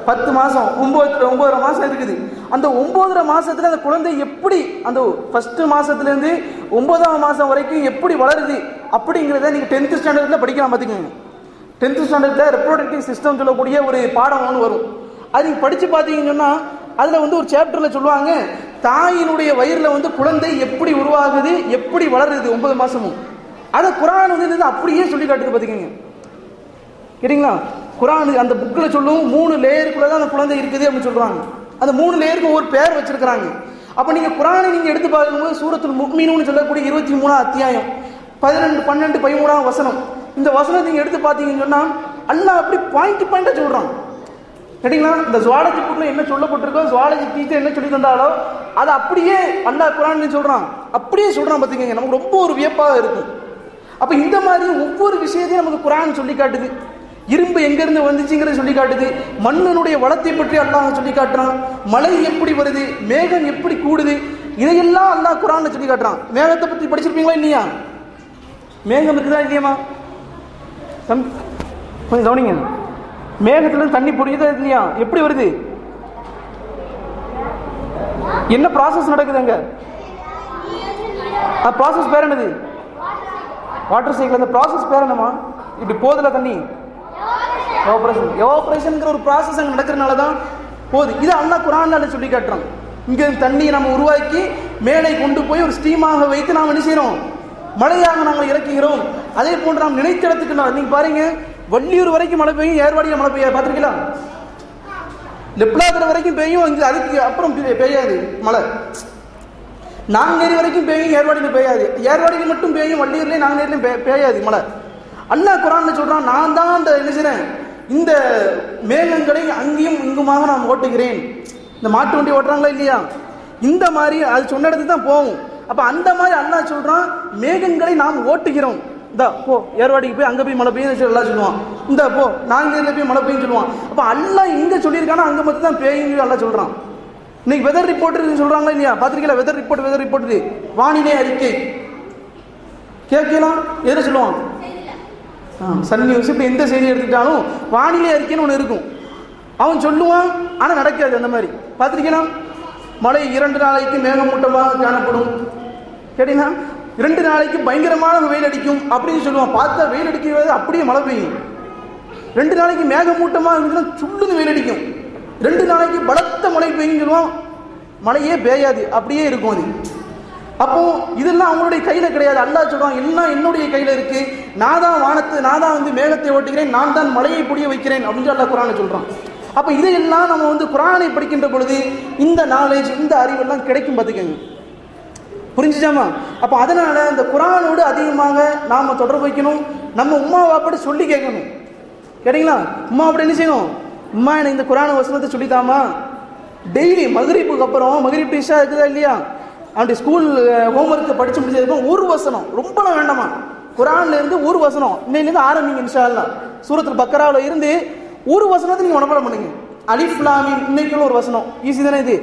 பத்து மாசம் ஒன்பது ஒன்பதரை மாசம் இருக்குது அந்த ஒன்பதரை மாசத்துல அந்த குழந்தை எப்படி அந்த ஃபர்ஸ்ட் மாசத்துல இருந்து ஒன்பதாம் மாசம் வரைக்கும் எப்படி வளருது அப்படிங்கிறத நீங்க டென்த் ஸ்டாண்டர்ட்ல படிக்கலாம் பாத்துக்கோங்க டென்த் ஸ்டாண்டர்ட்ல ரெப்ரோடக்டிவ் சிஸ்டம் சொல்லக்கூடிய ஒரு பாடம் ஒன்று வரும் அது நீங்க படிச்சு பார்த்தீங்கன்னு சொன்னா அதுல வந்து ஒரு சாப்டர்ல சொல்லுவாங்க தாயினுடைய வயிறுல வந்து குழந்தை எப்படி உருவாகுது எப்படி வளருது ஒன்பது மாசமும் அதை குரான் வந்து என்னது அப்படியே சொல்லி காட்டுது பாத்துக்கோங்க கேட்டிங்களா குரான் அந்த புக்கில் சொல்லும் மூணு லேயருக்குள்ள தான் அந்த குழந்தை இருக்குது அப்படின்னு சொல்றாங்க அந்த மூணு லேயருக்கு ஒரு பேர் வச்சிருக்கிறாங்க அப்ப நீங்க குரானை நீங்க எடுத்து பார்க்கும்போது சூரத்துல் முக்மீனுன்னு சொல்லக்கூடிய இருபத்தி மூணாம் அத்தியாயம் பதினெண்டு பன்னெண்டு பதிமூணாம் வசனம் இந்த வசனத்தை நீங்க எடுத்து பார்த்தீங்கன்னு சொன்னா அல்லாஹ் அப்படி பாயிண்ட் பாயிண்டா சொல்றான் கேட்டிங்களா இந்த ஜுவாலஜி புக்கில் என்ன சொல்லப்பட்டிருக்கோ ஜுவாலஜி டீச்சர் என்ன சொல்லி தந்தாலோ அதை அப்படியே அல்லாஹ் குரான் சொல்றான் அப்படியே சொல்றான் பார்த்துக்கங்க நமக்கு ரொம்ப ஒரு வியப்பாக இருக்கும் அப்ப இந்த மாதிரி ஒவ்வொரு விஷயத்தையும் நமக்கு குரான் சொல்லி காட்டுது இரும்பு எங்க இருந்து வந்துச்சுங்கிறத சொல்லி காட்டுது மண்ணினுடைய வளத்தை பற்றி அல்லாஹ் சொல்லி காட்டுறான் மழை எப்படி வருது மேகம் எப்படி கூடுது இதையெல்லாம் அல்லாஹ் குரான்ல சொல்லி காட்டுறான் மேகத்தை பத்தி படிச்சிருப்பீங்களா இல்லையா மேகம் இருக்குதா இல்லையாமா தம்பி, கொஞ்சம் கவனிங்க மேகத்துல இருந்து தண்ணி பொடியுதா இல்லையா எப்படி வருது என்ன ப்ராசஸ் நடக்குது அங்க ப்ராசஸ் பேர் என்னது வாட்டர் சைக்கிள் அந்த ப்ராசஸ் பேர் என்னமா இப்படி போதுல தண்ணி எவாபரேஷன் எவாபரேஷன்ங்கிற ஒரு ப்ராசஸ் அங்கே நடக்கிறனால தான் போகுது இது அண்ணா குரான்ல சொல்லி காட்டுறான் இங்க தண்ணியை நம்ம உருவாக்கி மேலே கொண்டு போய் ஒரு ஸ்டீமாக வைத்து நாம் என்ன செய்யறோம் மழையாக நாங்கள் இறக்குகிறோம் அதே போன்று நாம் நினைத்த இடத்துக்கு நான் நீங்க பாருங்க வள்ளியூர் வரைக்கும் மழை பெய்யும் ஏர்வாடியில் மழை பெய்யாது பார்த்துருக்கீங்களா லெப்லாதர் வரைக்கும் பெய்யும் இங்க அதுக்கு அப்புறம் பெய்ய- பெய்யாது மழை நாங்கேரி வரைக்கும் பெய்யும் ஏர்வாடியில் பெய்யாது ஏர்வாடியில் மட்டும் பெய்யும் வள்ளியூர்லேயும் நாங்கேரிலையும் பெ- பெய்யாது மழை அல்லாஹ் குரான்ல சொல்றான் நான் தான் அந்த என்ன செய்றேன் இந்த மேகங்களை அங்கேயும் இங்குமாக நான் ஓட்டுகிறேன் இந்த மாட்டு வண்டி ஓட்டுறாங்களா இல்லையா இந்த மாதிரி அது சொன்ன இடத்துக்கு தான் போகும் அப்ப அந்த மாதிரி அல்லாஹ் சொல்றான் மேகங்களை நாம் ஓட்டுகிறோம் இந்த போ ஏர்வாடிக்கு போய் அங்க போய் மழை பெய்யும் எல்லாம் சொல்லுவான் இந்த போ நாங்கேரியில் போய் மழை பெய்யும் சொல்லுவான் அப்ப அல்லாஹ் இங்க சொல்லியிருக்கானா அங்க மட்டும் தான் பெய்யும் அல்லாஹ் சொல்றான் இன்னைக்கு வெதர் ரிப்போர்ட் சொல்றாங்களா இல்லையா பாத்திருக்கீங்களா வெதர் ரிப்போர்ட் வெதர் ரிப்போர்ட் வானிலை அறிக்கை கேட்கலாம் எதில் சொல்லுவான் ஆ, சன் நியூஸ் இப்படி எந்த செய்தி எடுத்துக்கிட்டாலும் வானிலை அறிக்கைன்னு ஒன்று இருக்கும் அவன் சொல்லுவான் ஆனால் நடக்காது அந்த மாதிரி பார்த்துருக்கலாம் மழை இரண்டு நாளைக்கு மேகமூட்டமாக காணப்படும் கேட்டீங்கன்னா இரண்டு நாளைக்கு பயங்கரமான வெயில் அடிக்கும் அப்படின்னு சொல்லுவான் பார்த்தா வெயில் அடிக்கிறது அப்படியே மழை பெய்யும் ரெண்டு நாளைக்கு மேகமூட்டமாக இருந்துச்சுன்னா சுள்ளுன்னு வெயில் அடிக்கும் ரெண்டு நாளைக்கு பலத்த மழை பெய்யும் சொல்லுவான் மழையே பெய்யாது அப்படியே இருக்கும் அது அப்போ இதெல்லாம் அவங்களுடைய கையில கிடையாது அல்லாஹ் சொல்றான் எல்லாம் என்னுடைய கையில இருக்கு நான் தான் வானத்தை நான் தான் வந்து மேகத்தை ஓட்டுகிறேன் நான் தான் மழையை பொடிய வைக்கிறேன் அப்படின்னு சொல்லி அல்லாஹ் குரானை சொல்றான் அப்ப இதையெல்லாம் நம்ம வந்து குரானை படிக்கின்ற பொழுது இந்த நாலேஜ் இந்த அறிவெல்லாம் கிடைக்கும் பார்த்துக்கங்க புரிஞ்சுச்சாமா அப்போ அதனால இந்த குரானோடு அதிகமாக நாம தொடர்பு வைக்கணும் நம்ம உமா வாப்பாடு சொல்லி கேட்கணும் கேட்டீங்களா உமா அப்படி என்ன செய்யணும் உமா எனக்கு இந்த குரான வசனத்தை சொல்லித்தாமா டெய்லி மகரிப்புக்கு அப்புறம் மகரிப் இஷா இருக்குதா இல்லையா அவனுடைய ஸ்கூல் ஹோம்ஒர்க்கை படிச்சு முடிச்சதுக்கு ஒரு வசனம் ரொம்பலாம் வேண்டாமா குரான்ல இருந்து ஒரு வசனம் இன்னையிலேருந்து ஆரம்பிங்க இன்ஷா அல்லாஹ் சூரத்துல் பக்கராவில் இருந்து ஒரு வசனத்தை நீங்க மனப்பாடம் பண்ணுங்க அலிஃப் லாமின் இன்னைக்குள்ள ஒரு வசனம் ஈஸி தானே இது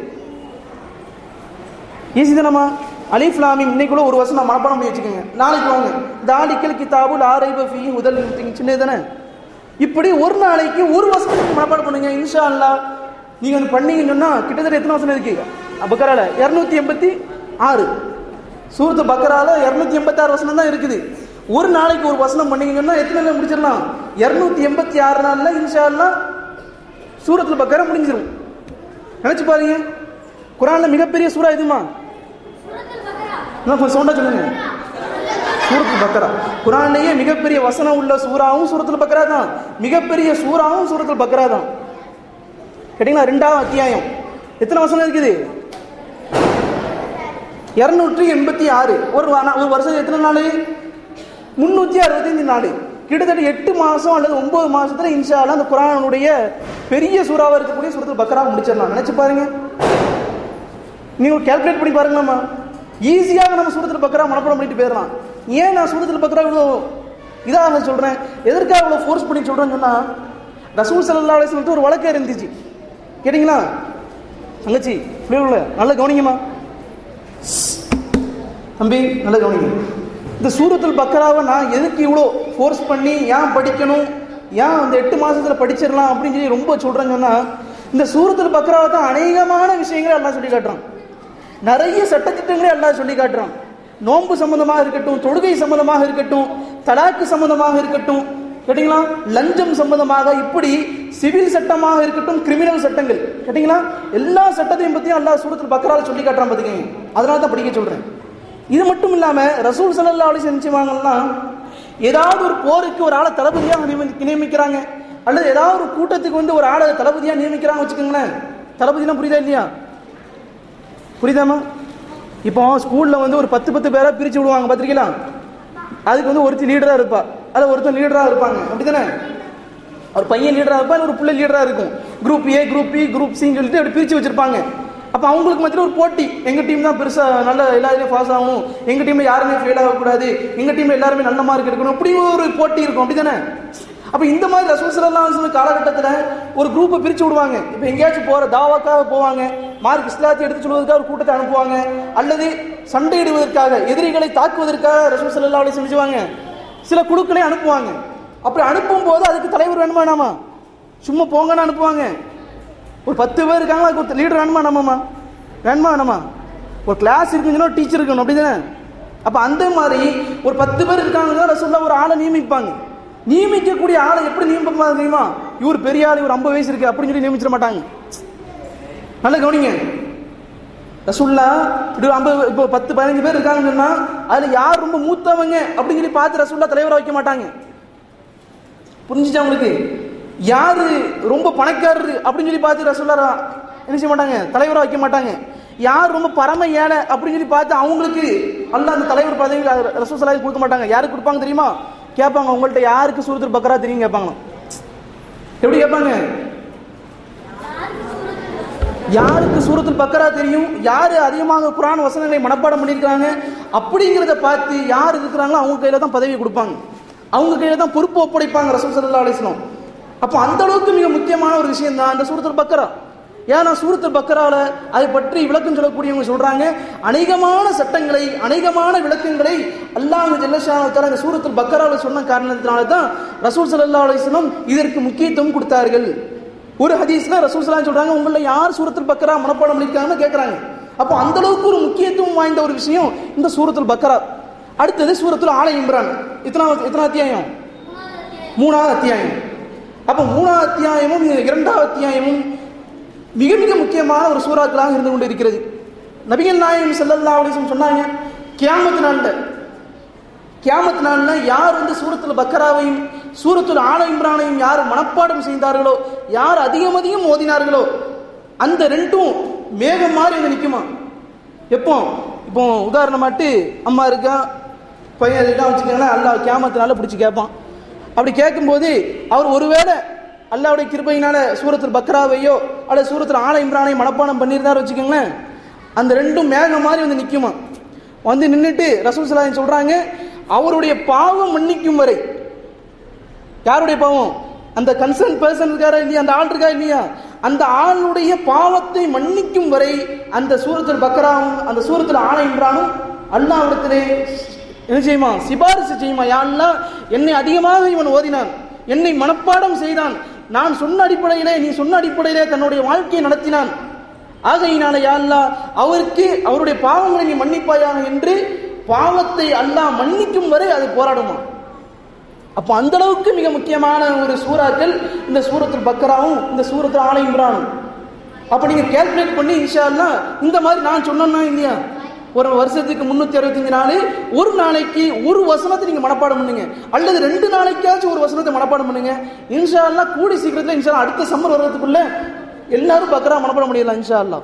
ஈஸி தானம்மா அலிஃப் லாமிம் இன்னைக்குள்ள ஒரு வருஷம் நான் மனப்பாடம் பண்ணி வச்சுக்கோங்க நாளைக்கு வாங்க தாலிக்கல் கிதாபுல் ஆரைப ஃபீ முதல் சின்னது தானே இப்படி ஒரு நாளைக்கு ஒரு வருஷத்துக்கு மனப்பாடம் பண்ணுங்க இன்ஷா அல்லாஹ் நீங்க வந்து பண்ணீங்கன்னு சொன்னா கிட்டத்தட்ட எத்தனை வருஷம் இருக்கு பக்கரால இரநூத்தி எண்பத்தி ஆறு சூரத்து பக்கரால இரநூத்தி எண்பத்தாறு வசனம் தான் இருக்குது ஒரு நாளைக்கு ஒரு வசனம் பண்ணீங்கன்னா எத்தனை நாள் முடிச்சிடலாம் இரநூத்தி எண்பத்தி ஆறு நாள்ல இன்ஷா அல்லாஹ் சூரத்துல பக்கரா முடிஞ்சிரும் நினைச்சு பாருங்க குரான்ல மிகப்பெரிய சூறா இதுமா இன்னும் கொஞ்சம் சவுண்டா சொல்லுங்க சூரத்துல் பக்கரா குரான்லயே மிகப்பெரிய வசனம் உள்ள சூறாவும் சூரத்துல் பக்கரா தான் மிகப்பெரிய சூறாவும் சூரத்துல் பக்கரா தான் கேட்டீங்களா ரெண்டாவது அத்தியாயம் எத்தனை வசனம் இருக்குது இருநூற்றி எண்பத்தி ஆறு ஒரு வா- ஒரு வருஷம் எத்தனை நாள் முன்னூத்தி அறுபத்தைந்து நாள் கிட்டத்தட்ட எட்டு மாசம் அல்லது ஒன்பது மாசத்துல இன்ஷா அல்லாஹ் அந்த குரானுடைய பெரிய சூறாவா இருக்கக்கூடிய சூரத்துல் பக்கரா முடிச்சிடலாம் நினைச்சு பாருங்க நீங்க கால்குலேட் பண்ணி பாருங்களாம்மா ஈஸியாக நம்ம சூரத்தில் பக்கரா மனப்பாடம் பண்ணிட்டு போயிடலாம் ஏன் நான் சூரத்தில் பக்கரா இவ்வளோ இதாக சொல்றேன் எதற்காக இவ்வளோ ஃபோர்ஸ் பண்ணி சொல்றேன்னு சொன்னா ரசூல் சல்லா அலிஸ்லத்து ஒரு வழக்கே இருந்துச்சு கேட்டிங்களா தங்கச்சி இப்படியே உள்ள நல்லா கவனிங்கம்மா தம்பி நல்லா கவனிங்க இந்த சூரத்துல் பக்கராவை நான் எதுக்கு இவ்வளோ ஃபோர்ஸ் பண்ணி ஏன் படிக்கணும் ஏன் அந்த எட்டு மாசத்துல படிச்சிடலாம் அப்படின்னு சொல்லி ரொம்ப சொல்றேன்னு சொன்னா இந்த சூரத்தில் பக்ராவை தான் அநேகமான விஷயங்களை எல்லாம் சொல்லி காட்டுறான் நிறைய சட்டத்திட்டங்களே எல்லாம் சொல்லி காட்டுறான் நோன்பு சம்பந்தமாக இருக்கட்டும் தொழுகை சம்பந்தமாக இருக்கட்டும் தலாக்கு சம்பந்தமாக இருக்கட்டும் கேட்டீங்களா லஞ்சம் சம்பந்தமாக இப்படி சிவில் சட்டமாக இருக்கட்டும் கிரிமினல் சட்டங்கள் கேட்டீங்களா எல்லா சட்டத்தையும் பத்தியும் அல்லாஹ் சூரத்தில் பக்ரால சொல்லி காட்டுறான் பாத்துக்கங்க அதனால தான் படிக்க சொல்றேன் இது மட்டும் இல்லாம ரசூல் சல்லா அலி செஞ்சுவாங்கன்னா ஏதாவது ஒரு போருக்கு ஒரு ஆளை தளபதியாக நியமி- நியமிக்கிறாங்க அல்லது ஏதாவது ஒரு கூட்டத்துக்கு வந்து ஒரு ஆளை தளபதியா நியமிக்கிறாங்க வச்சுக்கோங்களேன் தளபதினா புரியுதா இல்லையா புரியுதாமா இப்போ ஸ்கூல்ல வந்து ஒரு பத்து பத்து பேரா பிரிச்சு விடுவாங்க பார்த்திருக்கீங்களா அதுக்கு வந்து ஒருத்தி லீடரா இருப்பா அல்ல ஒருத்தன் லீடரா இருப்பாங்க அப்படிதானே ஒரு பையன் லீடரா இருப்பான் ஒரு பிள்ளை லீடரா இருக்கும் group A group B group சின்னு சொல்லிட்டு அப்படி பிரிச்சு வச்சிருப்பாங்க அப்ப அவங்களுக்கு மத்தியில் ஒரு போட்டி எங்க டீம் தான் பெருசா நல்ல எல்லாருமே பாஸ் ஆகணும் எங்க டீம்ல யாருமே ஃபெயில் ஆகக்கூடாது எங்க டீம்ல எல்லாருமே நல்ல மார்க் எடுக்கணும் அப்படி ஒரு போட்டி இருக்கும் அப்படிதானே அப்ப இந்த மாதிரி ரசூசலாம் காலகட்டத்துல ஒரு குரூப்பை பிரிச்சு விடுவாங்க இப்ப எங்கேயாச்சும் போற தாவாக்காக போவாங்க மார்க் இஸ்லாத்தை எடுத்து சொல்வதற்காக ஒரு கூட்டத்தை அனுப்புவாங்க அல்லது சண்டையிடுவதற்காக எதிரிகளை தாக்குவதற்காக ரசூல் சல்லா அலி செஞ்சுவாங்க சில குழுக்களை அனுப்புவாங்க அப்படி அனுப்பும் போது அதுக்கு தலைவர் வேணுமா வேணாமா சும்மா போங்கன்னு அனுப்புவாங்க ஒரு பத்து பேர் இருக்காங்களா அதுக்கு ஒரு லீடர் வேணுமா நம்மம்மா வேணுமா வேணாமா ஒரு கிளாஸ் இருக்குங்கன்னா ஒரு டீச்சர் இருக்கணும் அப்படிதானே அப்ப அந்த மாதிரி ஒரு பத்து பேர் இருக்காங்கன்னா ரசூல்லா ஒரு ஆளை நியமிப்பாங்க நியமிக்கக்கூடிய ஆளை எப்படி நியமிப்பாங்க தெரியுமா இவர் பெரிய ஆள் இவர் ஐம்பது வயசு இருக்கு அப்படின்னு சொல்லி நியமிச்சிட மாட்டாங்க நல்ல கவனிங்க ரசூல்லா இப்படி ஒரு ஐம்பது இப்போ பத்து பதினஞ்சு பேர் இருக்காங்கன்னு சொன்னா அதுல யார் ரொம்ப மூத்தவங்க அப்படின்னு சொல்லி பார்த்து ரசூல்லா தலைவரா வைக்க மாட்டாங்க புரிஞ்சுச்சா உங்களுக்கு யாரு ரொம்ப பணக்காரரு அப்படின்னு சொல்லி பார்த்து ரசூல்லா என்ன செய்ய மாட்டாங்க தலைவரா வைக்க மாட்டாங்க யார் ரொம்ப பரம ஏழை அப்படின்னு சொல்லி பார்த்து அவங்களுக்கு அல்லாஹ் அந்த தலைவர் பதவியில் ரசூசலாய் கொடுக்க மாட்டாங்க யாருக்கு கொடுப்பாங்க தெரியுமா கேட்பாங்க உங்கள்ட்ட யாருக்கு சூரத்துல் பக்கரா தெரியும் கேட்பாங்க எப்படி கேட்பாங்க யாருக்கு சூரத்துல் பக்கரா தெரியும் யாரு அதிகமாக குரான் வசனங்களை மனப்பாடம் பண்ணியிருக்காங்க அப்படிங்கிறத பார்த்து யார் இருக்கிறாங்களோ அவங்க கையில தான் பதவி கொடுப்பாங்க அவங்க கையில தான் பொறுப்பு ஒப்படைப்பாங்க ரசூல் சல்லா அலிஸ்லாம் அப்போ அந்த அளவுக்கு மிக முக்கியமான ஒரு விஷயம் தான் அந்த சூரத்துல் பக்கரா ஏன்னா சூரத்துல் பக்கரால அதை பற்றி விளக்கம் சொல்லக்கூடியவங்க சொல்றாங்க அநேகமான சட்டங்களை அநேகமான விளக்கங்களை அல்லாஹ் ஜல்லஷான இந்த சூரத்துல் பக்கரால சொன்ன காரணத்தினால தான் ரசூல் சல்லா அலிஸ்லாம் இதற்கு முக்கியத்துவம் கொடுத்தார்கள் ஒரு ஹதீஸ்ல ரசூல் ஸல்லல்லாஹு அலைஹி சொல்றாங்க உங்கள யார் சூரத்துல் பக்கரா மனப்பாடம் பண்ணிருக்காங்கன்னு கேட்கறாங்க அப்போ அந்த அளவுக்கு ஒரு முக்கியத்துவம் வாய்ந்த ஒரு விஷயம் இந்த சூரத்துல் பக்கரா அடுத்தது சூரத்துல் ஆல இம்ரான் இத்தனாவது எத்தனை அத்தியாயம் மூணாவது அத்தியாயம் அப்போ மூணாவது அத்தியாயமும் இது இரண்டாவது அத்தியாயமும் மிக மிக முக்கியமான ஒரு சூறாக்களாக இருந்து கொண்டு இருக்கிறது நபிகள் நாயகம் ஸல்லல்லாஹு அலைஹி வஸல்லம் சொன்னாங்க கியாமத் நாள்ல கியாமத் நாள்ல யார் வந்து சூரத்துல் பக்கராவையும் சூரத்துல் ஆல இம்ரானையும் யார் மனப்பாடம் செய்தார்களோ யார் அதிகம் அதிகம் ஓதினார்களோ அந்த ரெண்டும் மேகம் மாதிரி வந்து நிற்குமா எப்போ இப்போ உதாரணமாட்டு அம்மா இருக்கா பையன் இருக்கா வச்சுக்கோங்களேன் அல்லாஹ் கியாமத்தினால பிடிச்சி கேட்பான் அப்படி கேட்கும்போது அவர் ஒருவேளை அல்லாவுடைய கிருபையினால சூரத்துல் பக்ராவையோ அல்லது சூரத்துல் ஆல இம்ரானை மனப்பாடம் பண்ணியிருந்தாரு வச்சுக்கோங்களேன் அந்த ரெண்டும் மேகம் மாதிரி வந்து நிற்குமா வந்து நின்றுட்டு ரசூல் சலாஹின் சொல்றாங்க அவருடைய பாவம் மன்னிக்கும் வரை யாருடைய பாவம் அந்த கன்சர்ன் பர்சன் இருக்காரா இல்லையா அந்த ஆள் இருக்கா இல்லையா அந்த ஆளுடைய பாவத்தை மன்னிக்கும் வரை அந்த சூரத்தில் பக்கராவும் அந்த சூரத்தில் ஆன இம்ரானும் அல்லாவிடத்திலே என்ன செய்யுமா சிபாரிசு செய்யுமா யா அல்லாஹ் என்னை அதிகமாக இவன் ஓதினான் என்னை மனப்பாடம் செய்தான் நான் சொன்ன அடிப்படையிலே நீ சொன்ன அடிப்படையிலே தன்னுடைய வாழ்க்கையை நடத்தினான் ஆகையினால யா அல்லாஹ் அவருக்கு அவருடைய பாவங்களை நீ மன்னிப்பாயாக என்று பாவத்தை அல்லாஹ் மன்னிக்கும் வரை அது போராடுமா அப்போ அந்த அளவுக்கு மிக முக்கியமான ஒரு சூறாக்கள் இந்த சூரத்துல் பக்கராவும் இந்த சூரத்துல் ஆலை இம்ரானும் அப்போ நீங்க கேல்குலேட் பண்ணி இன்ஷா அல்லாஹ் இந்த மாதிரி நான் சொன்னேன்னா இல்லையா ஒரு வருஷத்துக்கு முன்னூத்தி அறுபத்தஞ்சு நாள் ஒரு நாளைக்கு ஒரு வசனத்தை நீங்க மனப்பாடம் பண்ணுங்க அல்லது ரெண்டு நாளைக்காச்சும் ஒரு வசனத்தை மனப்பாடம் பண்ணுங்க இன்ஷா அல்லாஹ் கூடி சீக்கிரத்தில் இன்ஷா அல்லாஹ் அடுத்த சம்மர் வர்றதுக்குள்ள எல்லாரும் பக்கரா மனப்பாடம் முடியலாம் இன்ஷா அல்லாஹ்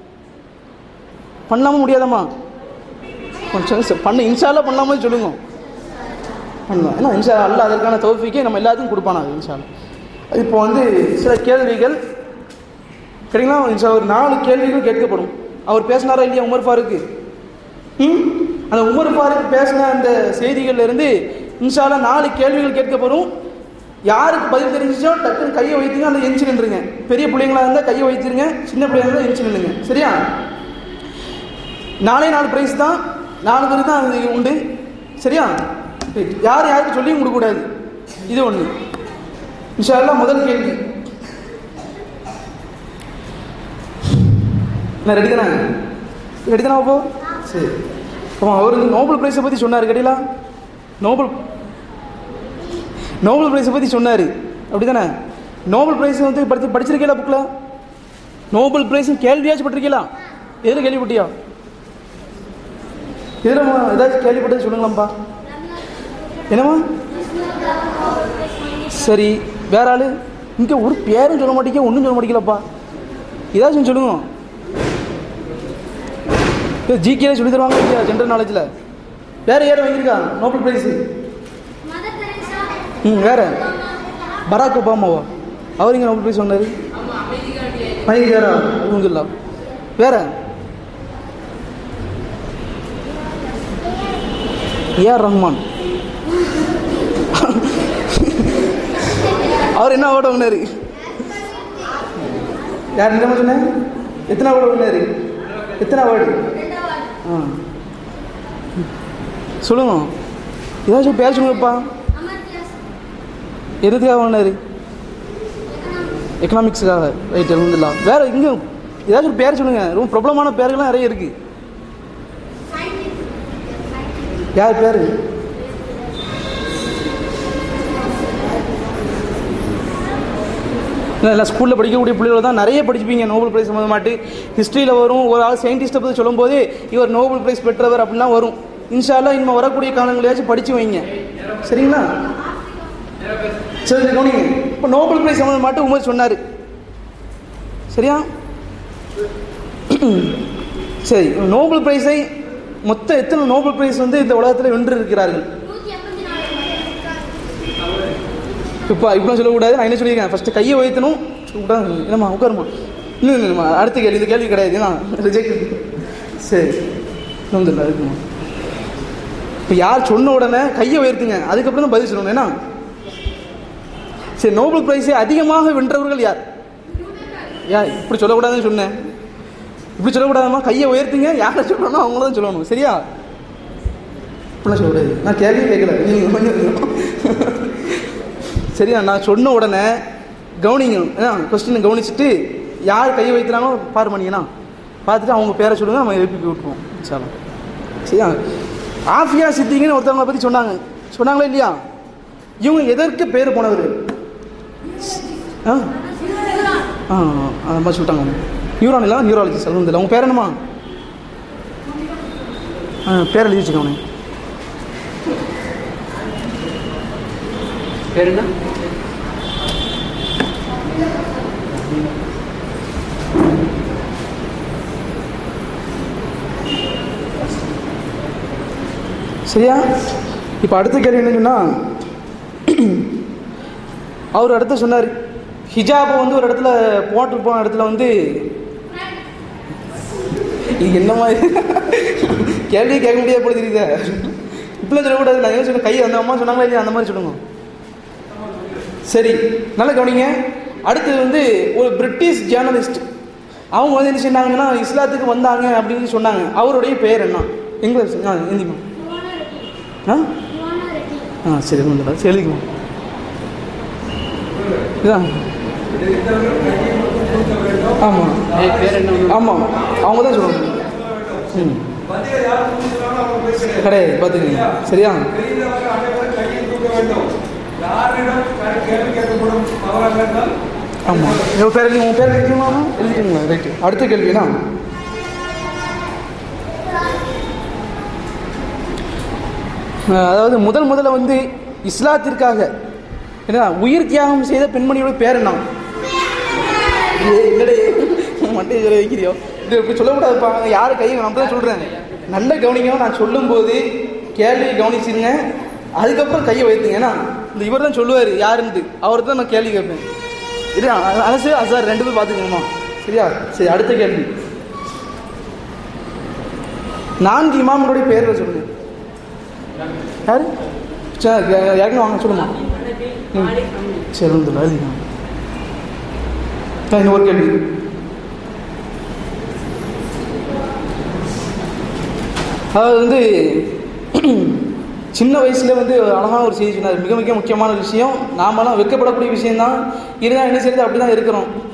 பண்ணாம முடியாதம்மா கொஞ்சம் ச- பண்ண இன்ஷால்லா பண்ணாமல் சொல்லுங்க பண்ணலாம் ஏன்னா இன்ஷா அல்லா அதற்கான தௌஃபிக்கை நம்ம எல்லாத்துக்கும் கொடுப்பானாங்க இன்ஷா அல்லாஹ். இப்போ வந்து சில கேள்விகள் சரிங்களா இன்ஷா ஒரு நாலு கேள்விகள் கேட்கப்படும் அவர் பேசினாரா இல்லையா உமர் ஃபாருக்கு ம் அந்த உமர் ஃபாருக்கு பேசின அந்த செய்திகள்ல இருந்து இன்ஷால்லா நாலு கேள்விகள் கேட்கப்படும் யாருக்கு பதில் தெரிஞ்சிச்சோ டக்குன்னு கையை வைத்துங்க அந்த எஞ்சி நின்றுங்க பெரிய பிள்ளைங்களா இருந்தால் கையை வைத்திருங்க சின்ன பிள்ளைங்களா இருந்தால் எஞ்சி நின்றுங்க சரியா நாலே நாலு பிரைஸ் தான் நாலு பேர் தான் அது உண்டு சரியா ரைட். யார் யாருக்கு சொல்லியும் கொடுக்கக்கூடாது இது ஒன்று இன்ஷா அல்லாஹ் முதல் கேள்வி நான் ரெடி தானே ரெடி தானே அப்போ சரி அப்போ அவர் வந்து நோபல் பிரைஸை பற்றி சொன்னார் கேட்டீங்களா நோபல் நோபல் பிரைஸை பற்றி சொன்னார் அப்படி தானே நோபல் பிரைஸ் வந்து படிச்சு படிச்சிருக்கீங்களா புக்கில் நோபல் பிரைஸ் கேள்வியாச்சும் பட்டிருக்கீங்களா எதில் கேள்விப்பட்டியா இதில் ஏதாச்சும் கேள்விப்பட்டது சொல்லுங்களாம்ப்பா என்னம்மா சரி வேற ஆளு இங்கே ஒரு பேரும் சொல்ல மாட்டேங்க ஒன்றும் சொல்ல மாட்டேங்களப்பா ஏதாச்சும் சொல்லுங்க ஜிகே சொல்லி தருவாங்க இல்லையா ஜென்ரல் நாலேஜில் வேற யார் வாங்கியிருக்கா நோபல் பிரைஸ் ம் வேற பராக் ஒபாமாவா அவர் இங்கே நோபல் பிரைஸ் சொன்னார் வாங்கியிருக்காரா அல்ஹம்துலில்லா வேற ஏஆர் ரஹ்மான் அவர் என்ன அவார்டு வாங்கினாரு யார் என்ன சொன்னேன் எத்தனை அவார்டு வாங்கினாரு எத்தனை அவார்டு ஆ சொல்லுங்க ஏதாச்சும் பேர் சொல்லுங்கப்பா எதுக்காக வாங்கினாரு எக்கனாமிக்ஸுக்காக ரைட் எழுந்துடலாம் வேற இங்கே ஏதாச்சும் ஒரு பேர் சொல்லுங்க ரொம்ப ப்ராப்ளமான பேர்கள்லாம் நிறைய இருக்கு யார் பேர் இல்லை இல்லை ஸ்கூலில் படிக்கக்கூடிய பிள்ளைகள் தான் நிறைய படிச்சுப்பீங்க நோபல் பிரைஸ் சம்மந்தமாட்டு ஹிஸ்ட்ரியில் வரும் ஒரு ஆள் சயின்டிஸ்ட்டை பற்றி சொல்லும்போது இவர் நோபல் பிரைஸ் பெற்றவர் அப்படிலாம் வரும் இன்ஷால்லா இனிமேல் வரக்கூடிய காலங்களையாச்சும் படித்து வைங்க சரிங்களா சரி சரி, கவனிங்க இப்போ நோபல் பிரைஸ் சம்மந்தமாட்டு உமர் சொன்னார் சரியா சரி நோபல் பிரைஸை மொத்தம் எத்தனை நோபல் பிரைஸ் வந்து இந்த உலகத்தில் வென்று இருக்கிறார்கள் இப்போ இப்படிலாம் சொல்லக்கூடாது நான் என்ன சொல்லியிருக்கேன் ஃபஸ்ட்டு கையை உயர்த்தணும் சொல்லக்கூடாது என்னம்மா உட்காருமா இல்லை இல்லை இல்லைம்மா அடுத்த கேள்வி இந்த கேள்வி கிடையாது நான் ரிஜெக்ட் சரி இல்லை இருக்குமா இப்போ யார் சொன்ன உடனே கையை உயர்த்துங்க அதுக்கப்புறம் தான் பதில் சொல்லணும் ஏன்னா சரி நோபல் பிரைஸை அதிகமாக வென்றவர்கள் யார் யார் இப்படி சொல்லக்கூடாதுன்னு சொன்னேன் இப்படி சொல்லக்கூடாதம்மா கையை உயர்த்துங்க யாரை சொல்லணும் அவங்கள தான் சொல்லணும் சரியா இப்படிலாம் சொல்லக்கூடாது நான் கேள்வி கேட்கல நீங்கள் கொஞ்சம் சரியா நான் சொன்ன உடனே கவனிங்க ஏன்னா கொஸ்டின் கவனிச்சுட்டு யார் கை வைக்கிறாங்களோ பாரு பண்ணிங்கன்னா பார்த்துட்டு அவங்க பேரை சொல்லுங்க நம்ம எழுப்பி விட்டுருவோம் சாலம் சரியா ஆஃபியா சித்திங்கன்னு ஒருத்தவங்களை பற்றி சொன்னாங்க சொன்னாங்களா இல்லையா இவங்க எதற்கு பேர் போனவர் ஆ ஆ அந்த மாதிரி சொல்லிட்டாங்க நியூரான் இல்லை நியூராலஜி சொல்லுங்க இல்லை உங்கள் பேர் என்னம்மா ஆ பேர் எழுதி வச்சுக்கோங்க பேர் என்ன சரியா இப்போ அடுத்த கேள்வி என்ன சொன்னால் அவர் அடுத்து சொன்னார் ஹிஜாபை வந்து ஒரு இடத்துல போட்டு போன இடத்துல வந்து இது என்ன மாதிரி கேள்வி கேட்க முடியாது போல தெரியுதே இப்படிலாம் சொல்லக்கூடாது நான் என்ன சொன்ன கை அந்த அம்மா சொன்னாங்களா இல்லையா அந்த மாதிரி சொல்லுங்க சரி நல்லா கவனிங்க அடுத்தது வந்து ஒரு பிரிட்டிஷ் ஜேர்னலிஸ்ட் அவங்க வந்து என்ன சொன்னாங்கன்னா இஸ்லாத்துக்கு வந்தாங்க அப்படின்னு சொன்னாங்க அவருடைய பெயர் என்ன இங்கிலீஷ் ஆ ஹிந்திமா ஆ ஆ சரி ஒன்றும் சரி எழுதிக்குமா இதான் ஆமாம் ஏய், பேர் என்ன ஆமாம் அவங்க தான் சொல்லணும் ம் கிடையாது பார்த்துக்கங்க சரியா ஆமாம் உங்கள் பேர் எழுதி உங்கள் பேர் எழுதிக்கலாமா எழுதிக்கங்களா ரைட்டு அடுத்த கேள்வினா அஹ் அதாவது முதல் முதல்ல வந்து இஸ்லாத்திற்காக என்ன உயிர் தியாகம் செய்த பெண்மணியோட பேர் என்ன ஏய், என்னடே மண்டையை சொல்ல வைக்கிறியோ இது இப்படி சொல்லக்கூடாதுப்பா யார் கையை நான் தான் சொல்கிறேன் நல்ல கவனிக்கணும் நான் சொல்லும்போது கேள்வி கவனிச்சிருங்க அதுக்கப்புறம் கையை வைத்துங்க ஏன்னா இந்த இவர் தான் சொல்லுவார் யாருன்ட்டு அவர் தான் நான் கேள்வி கேட்பேன் இது அனசு அசார் ரெண்டு பேரும் பார்த்துக்கணுமா சரியா சரி அடுத்த கேள்வி நான்கு இமாம்களுடைய பெயர்கள் சொல்லுங்க யாரு சரி யாருக்கும் வாங்க சொல்லுமா ம் சரி வந்து எழுதிக்கலாம் இன்னும் ஒரு கேள்வி அதாவது வந்து சின்ன வயசுல வந்து அழகான ஒரு செய்தி சொன்னார் மிக மிக முக்கியமான விஷயம் நாமெல்லாம் வெக்கப்படக்கூடிய விஷயம்தான் இருந்தால் என்ன செய்யுது அப்படி தான் இருக்கிறோம்